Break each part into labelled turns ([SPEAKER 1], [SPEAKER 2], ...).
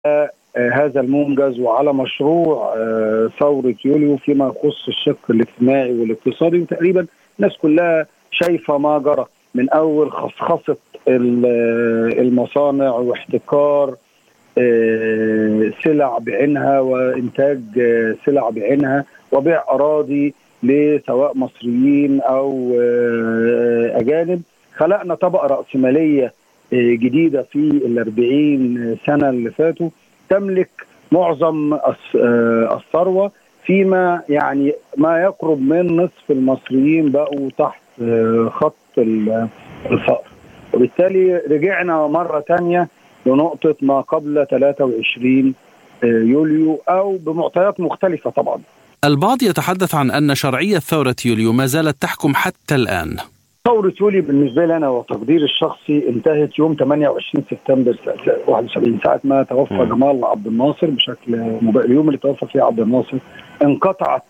[SPEAKER 1] هذا المنجز وعلى مشروع ثورة يوليو فيما يخص الشق الاجتماعي والاقتصادي وتقريبا الناس كلها شايفة ما جرى من أول خصخصة المصانع واحتكار سلع بعينها وإنتاج سلع بعينها وبيع أراضي لسواء مصريين أو أجانب خلقنا طبقة رأسمالية جديدة في الأربعين سنة اللي فاتوا تملك معظم الثروة فيما يعني ما يقرب من نصف المصريين بقوا تحت خط الفقر وبالتالي رجعنا مرة تانية لنقطة ما قبل 23 يوليو أو بمعطيات مختلفة طبعا
[SPEAKER 2] البعض يتحدث عن أن شرعية ثورة يوليو ما زالت تحكم حتى الآن
[SPEAKER 1] ثورة يوليو بالنسبة لي أنا وتقديري الشخصي انتهت يوم 28 سبتمبر 71 ساعة ما توفى م. جمال عبد الناصر بشكل مباشر اليوم اللي توفى فيه عبد الناصر انقطعت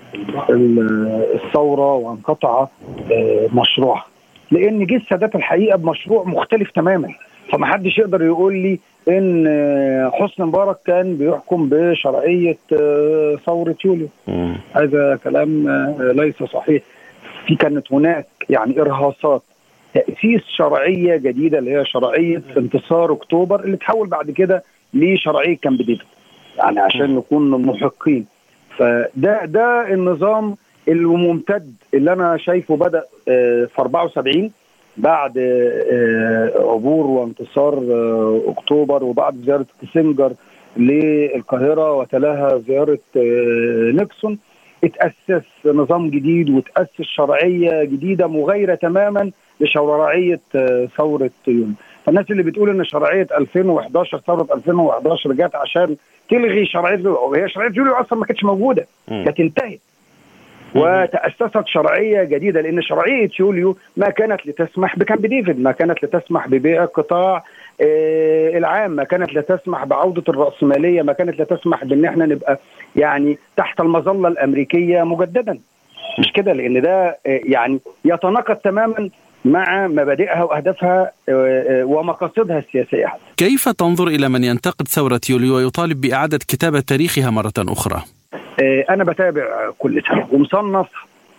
[SPEAKER 1] الثورة وانقطع مشروعها لأن جه السادات الحقيقة بمشروع مختلف تماما فما حدش يقدر يقول لي ان حسني مبارك كان بيحكم بشرعيه ثوره يوليو هذا كلام ليس صحيح في كانت هناك يعني ارهاصات تاسيس شرعيه جديده اللي هي شرعيه انتصار اكتوبر اللي تحول بعد كده لشرعيه كامب ديفيد يعني عشان نكون محقين فده ده النظام الممتد اللي انا شايفه بدا في 74 بعد عبور وانتصار اكتوبر وبعد زياره كيسنجر للقاهره وتلاها زياره نيكسون اتاسس نظام جديد وتاسس شرعيه جديده مغايره تماما لشرعيه ثوره يونيو فالناس اللي بتقول ان شرعيه 2011 ثوره 2011 جت عشان تلغي شرعيه هي شرعيه يوليو اصلا ما كانتش موجوده كانت انتهت وتأسست شرعية جديدة لأن شرعية يوليو ما كانت لتسمح بكامب ديفيد ما كانت لتسمح ببيع القطاع العام ما كانت لتسمح بعودة الرأسمالية ما كانت لتسمح بأن احنا نبقى يعني تحت المظلة الأمريكية مجددا مش كده لأن ده يعني يتناقض تماما مع مبادئها واهدافها ومقاصدها السياسيه حتى.
[SPEAKER 2] كيف تنظر الى من ينتقد ثوره يوليو ويطالب باعاده كتابه تاريخها مره اخرى؟
[SPEAKER 1] انا بتابع كل سنه ومصنف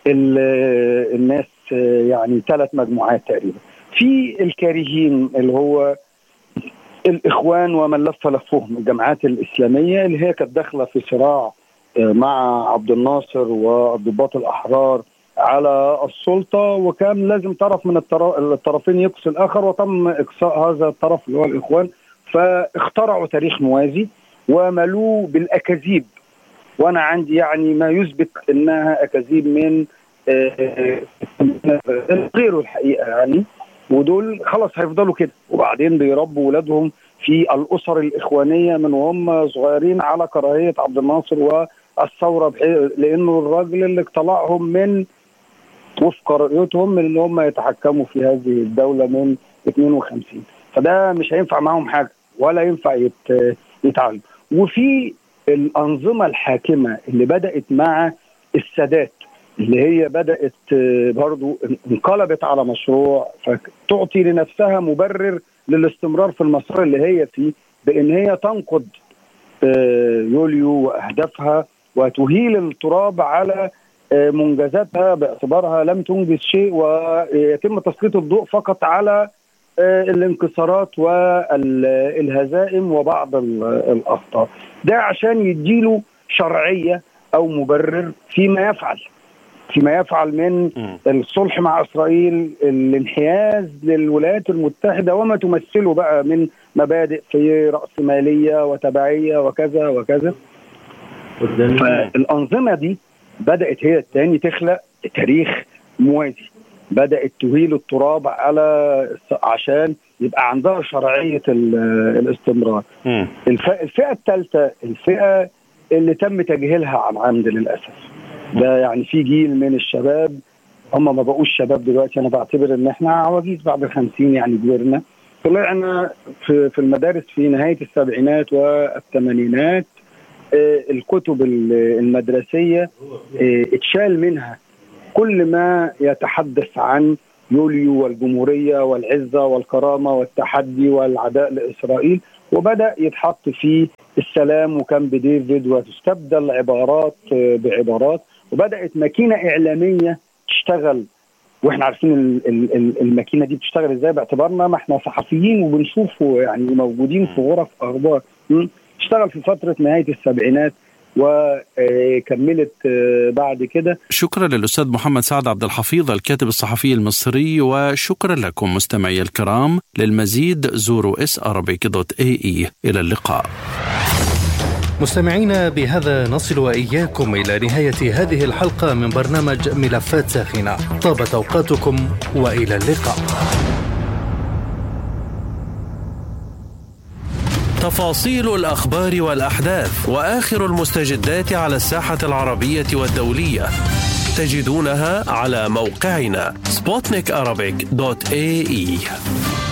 [SPEAKER 1] الناس يعني ثلاث مجموعات تقريبا في الكارهين اللي هو الاخوان ومن لف لفهم الجماعات الاسلاميه اللي هي كانت داخله في صراع مع عبد الناصر والضباط الاحرار على السلطه وكان لازم طرف من الطرفين يقصي الاخر وتم اقصاء هذا الطرف اللي هو الاخوان فاخترعوا تاريخ موازي وملوه بالاكاذيب وانا عندي يعني ما يثبت انها اكاذيب من غيره الحقيقه يعني ودول خلاص هيفضلوا كده وبعدين بيربوا ولادهم في الاسر الاخوانيه من وهم صغيرين على كراهيه عبد الناصر والثوره لانه الراجل اللي اقتلعهم من وفق رؤيتهم ان هم يتحكموا في هذه الدوله من 52 فده مش هينفع معاهم حاجه ولا ينفع يتعاملوا وفي الأنظمة الحاكمة اللي بدأت مع السادات اللي هي بدأت برضو انقلبت على مشروع فتعطي لنفسها مبرر للاستمرار في المسار اللي هي فيه بأن هي تنقض يوليو وأهدافها وتهيل التراب على منجزاتها باعتبارها لم تنجز شيء ويتم تسليط الضوء فقط على الانكسارات والهزائم وبعض الاخطاء ده عشان يديله شرعيه او مبرر فيما يفعل فيما يفعل من الصلح مع اسرائيل الانحياز للولايات المتحده وما تمثله بقى من مبادئ في راسماليه وتبعيه وكذا وكذا فالانظمه دي بدات هي الثاني تخلق تاريخ موازي بدات تهيل التراب على عشان يبقى عندها شرعيه الاستمرار الفئه الثالثه الفئه اللي تم تجهيلها عن عمد للاسف ده يعني في جيل من الشباب هم ما بقوش شباب دلوقتي انا بعتبر ان احنا عواجيز بعد الخمسين يعني كبرنا طلعنا في في المدارس في نهايه السبعينات والثمانينات الكتب المدرسيه اتشال منها كل ما يتحدث عن يوليو والجمهوريه والعزه والكرامه والتحدي والعداء لاسرائيل وبدا يتحط فيه السلام وكامب ديفيد وتستبدل عبارات بعبارات وبدات ماكينه اعلاميه تشتغل واحنا عارفين الماكينه دي بتشتغل ازاي باعتبارنا ما احنا صحفيين وبنشوف يعني موجودين في غرف اخبار اشتغل في فتره نهايه السبعينات وكملت بعد كده
[SPEAKER 2] شكرا للاستاذ محمد سعد عبد الحفيظ الكاتب الصحفي المصري وشكرا لكم مستمعي الكرام للمزيد زوروا اس دوت اي اي الى اللقاء
[SPEAKER 3] مستمعينا بهذا نصل واياكم الى نهايه هذه الحلقه من برنامج ملفات ساخنه طابت اوقاتكم والى اللقاء
[SPEAKER 4] تفاصيل الاخبار والاحداث واخر المستجدات على الساحه العربيه والدوليه تجدونها على موقعنا سبوتنيك دوت اي اي